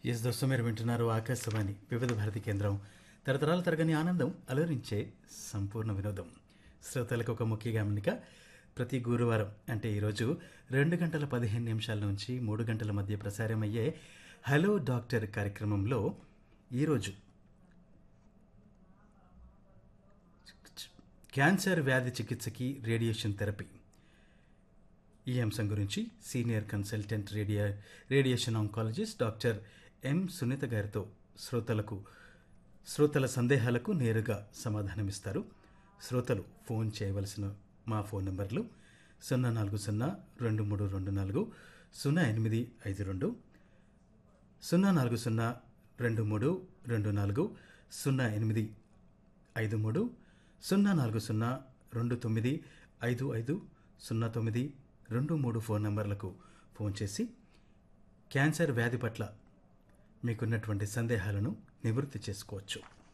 yes దోస్తు మీరు వింటున్నారు ఆకాశవాణి వివిధ భారతి కేంద్రం తరతరాల తరగని ఆనందం అలరించే సంపూర్ణ వినోదం శ్రోతలకు ఒక ముఖ్య గమనిక ప్రతి గురువారం అంటే ఈరోజు రెండు గంటల పదిహేను నిమిషాల నుంచి మూడు గంటల మధ్య ప్రసారమయ్యే హలో డాక్టర్ కార్యక్రమంలో ఈరోజు క్యాన్సర్ వ్యాధి చికిత్సకి రేడియేషన్ థెరపీ ఈ అంశం గురించి సీనియర్ కన్సల్టెంట్ రేడియా radiation oncologist doctor M Sunitha గారితో శ్రోతలకు శ్రోతల సందేహాలకు నేరుగా సమాధానమిస్తారు శ్రోతలు ఫోన్ చేయవలసిన మా ఫోన్ నంబర్లు సున్నా నాలుగు సున్నా రెండు మూడు రెండు నాలుగు సున్నా ఎనిమిది ఐదు రెండు సున్నా నాలుగు సున్నా రెండు మూడు రెండు నాలుగు సున్నా ఎనిమిది ఐదు మూడు సున్నా నాలుగు సున్నా రెండు తొమ్మిది ఐదు ఐదు సున్నా తొమ్మిది రెండు మూడు ఫోన్ నంబర్లకు ఫోన్ చేసి క్యాన్సర్ వ్యాధి పట్ల మీకున్నటువంటి సందేహాలను నివృత్తి చేసుకోవచ్చు